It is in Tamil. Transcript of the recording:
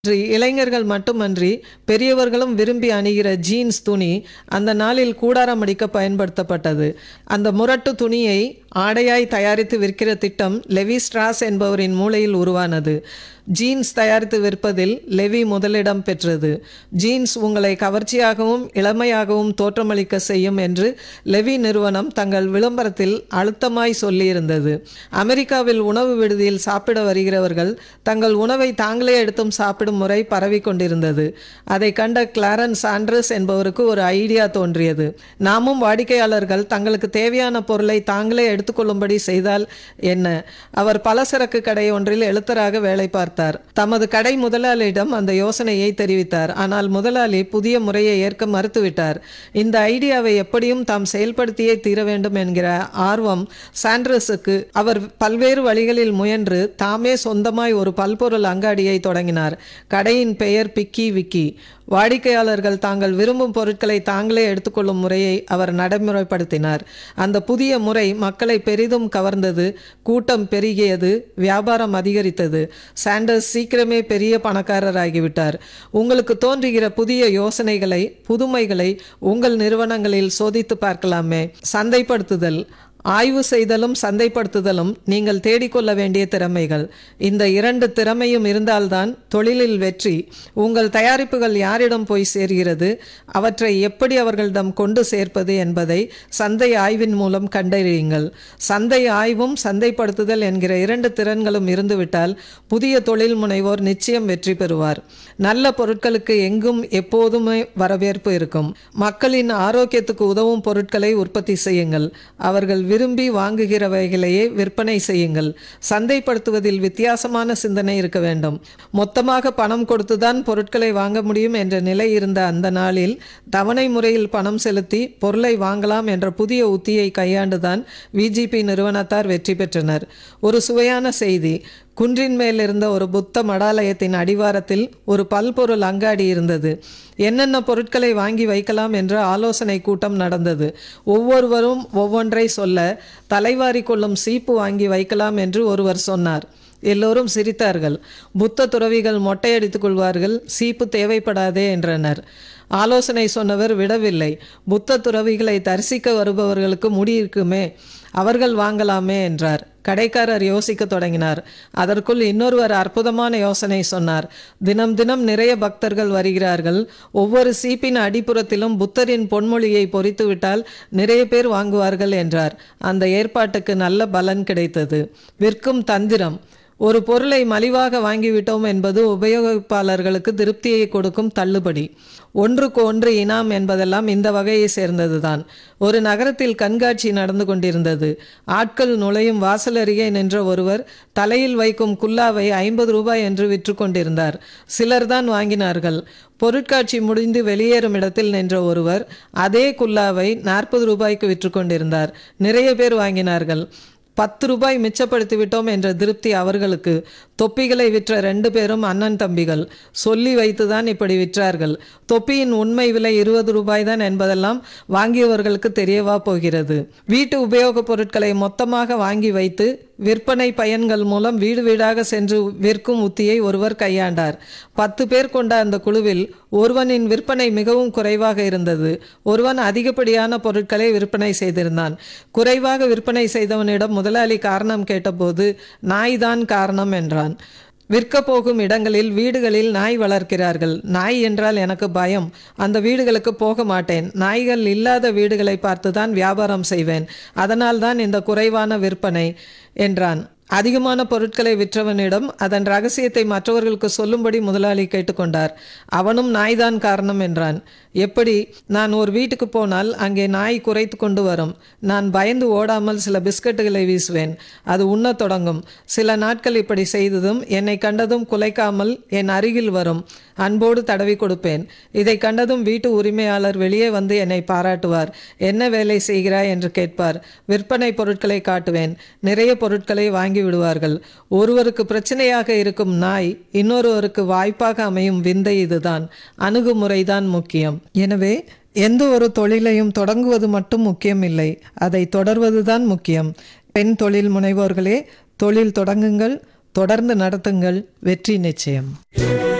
இன்று இளைஞர்கள் மட்டுமன்றி பெரியவர்களும் விரும்பி அணிகிற ஜீன்ஸ் துணி அந்த நாளில் கூடாரம் அடிக்க பயன்படுத்தப்பட்டது அந்த முரட்டு துணியை ஆடையாய் தயாரித்து விற்கிற திட்டம் லெவி ஸ்ட்ராஸ் என்பவரின் மூளையில் உருவானது ஜீன்ஸ் தயாரித்து விற்பதில் லெவி முதலிடம் பெற்றது ஜீன்ஸ் உங்களை கவர்ச்சியாகவும் இளமையாகவும் தோற்றமளிக்க செய்யும் என்று லெவி நிறுவனம் தங்கள் விளம்பரத்தில் அழுத்தமாய் சொல்லியிருந்தது அமெரிக்காவில் உணவு விடுதியில் சாப்பிட வருகிறவர்கள் தங்கள் உணவை தாங்களே எடுத்தும் சாப்பிடும் முறை பரவி கொண்டிருந்தது அதை கண்ட கிளாரன்ஸ் ஆண்ட்ரஸ் என்பவருக்கு ஒரு ஐடியா தோன்றியது நாமும் வாடிக்கையாளர்கள் தங்களுக்கு தேவையான பொருளை தாங்களே எடுத்துக்கொள்ளும்படி செய்தால் என்ன அவர் பலசரக்கு கடை ஒன்றில் எழுத்தராக வேலை பார்த்தார் தமது கடை முதலாளியிடம் அந்த யோசனையை தெரிவித்தார் ஆனால் முதலாளி புதிய முறையை ஏற்க மறுத்துவிட்டார் இந்த ஐடியாவை எப்படியும் தாம் செயல்படுத்தியே தீர வேண்டும் என்கிற ஆர்வம் சாண்ட்ரஸுக்கு அவர் பல்வேறு வழிகளில் முயன்று தாமே சொந்தமாய் ஒரு பல்பொருள் அங்காடியை தொடங்கினார் கடையின் பெயர் பிக்கி விக்கி வாடிக்கையாளர்கள் தாங்கள் விரும்பும் பொருட்களை தாங்களே எடுத்துக்கொள்ளும் முறையை அவர் நடைமுறைப்படுத்தினார் அந்த புதிய முறை மக்களை பெரிதும் கவர்ந்தது கூட்டம் பெருகியது வியாபாரம் அதிகரித்தது சாண்டர்ஸ் சீக்கிரமே பெரிய பணக்காரராகிவிட்டார் உங்களுக்கு தோன்றுகிற புதிய யோசனைகளை புதுமைகளை உங்கள் நிறுவனங்களில் சோதித்து பார்க்கலாமே சந்தைப்படுத்துதல் ஆய்வு செய்தலும் சந்தைப்படுத்துதலும் நீங்கள் தேடிக்கொள்ள வேண்டிய திறமைகள் இந்த இரண்டு திறமையும் இருந்தால்தான் தொழிலில் வெற்றி உங்கள் தயாரிப்புகள் யாரிடம் போய் சேர்கிறது அவற்றை எப்படி அவர்களிடம் கொண்டு சேர்ப்பது என்பதை சந்தை ஆய்வின் மூலம் கண்டறியுங்கள் சந்தை ஆய்வும் சந்தைப்படுத்துதல் என்கிற இரண்டு திறன்களும் இருந்துவிட்டால் புதிய தொழில் முனைவோர் நிச்சயம் வெற்றி பெறுவார் நல்ல பொருட்களுக்கு எங்கும் எப்போதுமே வரவேற்பு இருக்கும் மக்களின் ஆரோக்கியத்துக்கு உதவும் பொருட்களை உற்பத்தி செய்யுங்கள் அவர்கள் விரும்பி வாங்குகிறவைகளையே விற்பனை செய்யுங்கள் சந்தைப்படுத்துவதில் வித்தியாசமான சிந்தனை இருக்க வேண்டும் மொத்தமாக பணம் கொடுத்துதான் பொருட்களை வாங்க முடியும் என்ற நிலை இருந்த அந்த நாளில் தவணை முறையில் பணம் செலுத்தி பொருளை வாங்கலாம் என்ற புதிய உத்தியை கையாண்டுதான் விஜிபி நிறுவனத்தார் வெற்றி பெற்றனர் ஒரு சுவையான செய்தி குன்றின் மேல் இருந்த ஒரு புத்த மடாலயத்தின் அடிவாரத்தில் ஒரு பல்பொருள் அங்காடி இருந்தது என்னென்ன பொருட்களை வாங்கி வைக்கலாம் என்ற ஆலோசனை கூட்டம் நடந்தது ஒவ்வொருவரும் ஒவ்வொன்றை சொல்ல தலைவாரி கொள்ளும் சீப்பு வாங்கி வைக்கலாம் என்று ஒருவர் சொன்னார் எல்லோரும் சிரித்தார்கள் புத்த துறவிகள் மொட்டையடித்துக் கொள்வார்கள் சீப்பு தேவைப்படாதே என்றனர் ஆலோசனை சொன்னவர் விடவில்லை புத்த துறவிகளை தரிசிக்க வருபவர்களுக்கு முடி இருக்குமே அவர்கள் வாங்கலாமே என்றார் கடைக்காரர் யோசிக்க தொடங்கினார் அதற்குள் இன்னொருவர் அற்புதமான யோசனை சொன்னார் தினம் தினம் நிறைய பக்தர்கள் வருகிறார்கள் ஒவ்வொரு சீப்பின் அடிப்புறத்திலும் புத்தரின் பொன்மொழியை பொறித்துவிட்டால் நிறைய பேர் வாங்குவார்கள் என்றார் அந்த ஏற்பாட்டுக்கு நல்ல பலன் கிடைத்தது விற்கும் தந்திரம் ஒரு பொருளை மலிவாக வாங்கிவிட்டோம் என்பது உபயோகிப்பாளர்களுக்கு திருப்தியை கொடுக்கும் தள்ளுபடி ஒன்றுக்கு ஒன்று இனாம் என்பதெல்லாம் இந்த வகையை சேர்ந்ததுதான் ஒரு நகரத்தில் கண்காட்சி நடந்து கொண்டிருந்தது ஆட்கள் நுழையும் வாசல் அருகே நின்ற ஒருவர் தலையில் வைக்கும் குல்லாவை ஐம்பது ரூபாய் என்று விற்று கொண்டிருந்தார் சிலர்தான் வாங்கினார்கள் பொருட்காட்சி முடிந்து வெளியேறும் இடத்தில் நின்ற ஒருவர் அதே குல்லாவை நாற்பது ரூபாய்க்கு விற்று கொண்டிருந்தார் நிறைய பேர் வாங்கினார்கள் பத்து ரூபாய் மிச்சப்படுத்தி விட்டோம் என்ற திருப்தி அவர்களுக்கு தொப்பிகளை விற்ற ரெண்டு பேரும் அண்ணன் தம்பிகள் சொல்லி வைத்துதான் இப்படி விற்றார்கள் தொப்பியின் உண்மை விலை இருபது ரூபாய் தான் என்பதெல்லாம் வாங்கியவர்களுக்கு தெரியவா போகிறது வீட்டு உபயோகப் பொருட்களை மொத்தமாக வாங்கி வைத்து விற்பனை பயன்கள் மூலம் வீடு வீடாக சென்று விற்கும் உத்தியை ஒருவர் கையாண்டார் பத்து பேர் கொண்ட அந்த குழுவில் ஒருவனின் விற்பனை மிகவும் குறைவாக இருந்தது ஒருவன் அதிகப்படியான பொருட்களை விற்பனை செய்திருந்தான் குறைவாக விற்பனை செய்தவனிடம் முதலாளி காரணம் கேட்டபோது நாய்தான் காரணம் என்றான் விற்க போகும் இடங்களில் வீடுகளில் நாய் வளர்க்கிறார்கள் நாய் என்றால் எனக்கு பயம் அந்த வீடுகளுக்கு போக மாட்டேன் நாய்கள் இல்லாத வீடுகளை பார்த்துதான் வியாபாரம் செய்வேன் அதனால்தான் இந்த குறைவான விற்பனை என்றான் அதிகமான பொருட்களை விற்றவனிடம் அதன் ரகசியத்தை மற்றவர்களுக்கு சொல்லும்படி முதலாளி கேட்டுக்கொண்டார் அவனும் நாய்தான் காரணம் என்றான் எப்படி நான் ஒரு வீட்டுக்கு போனால் அங்கே நாய் குறைத்து கொண்டு வரும் நான் பயந்து ஓடாமல் சில பிஸ்கட்டுகளை வீசுவேன் அது உண்ணத் தொடங்கும் சில நாட்கள் இப்படி செய்ததும் என்னை கண்டதும் குலைக்காமல் என் அருகில் வரும் அன்போடு தடவி கொடுப்பேன் இதை கண்டதும் வீட்டு உரிமையாளர் வெளியே வந்து என்னை பாராட்டுவார் என்ன வேலை செய்கிறாய் என்று கேட்பார் விற்பனை பொருட்களை காட்டுவேன் நிறைய பொருட்களை வாங்கி விடுவார்கள் ஒருவருக்கு பிரச்சனையாக இருக்கும் நாய் இன்னொருவருக்கு வாய்ப்பாக அமையும் விந்தை இதுதான் அணுகுமுறைதான் முக்கியம் எனவே எந்த ஒரு தொழிலையும் தொடங்குவது மட்டும் முக்கியமில்லை அதை தொடர்வதுதான் முக்கியம் பெண் தொழில் முனைவோர்களே தொழில் தொடங்குங்கள் தொடர்ந்து நடத்துங்கள் வெற்றி நிச்சயம்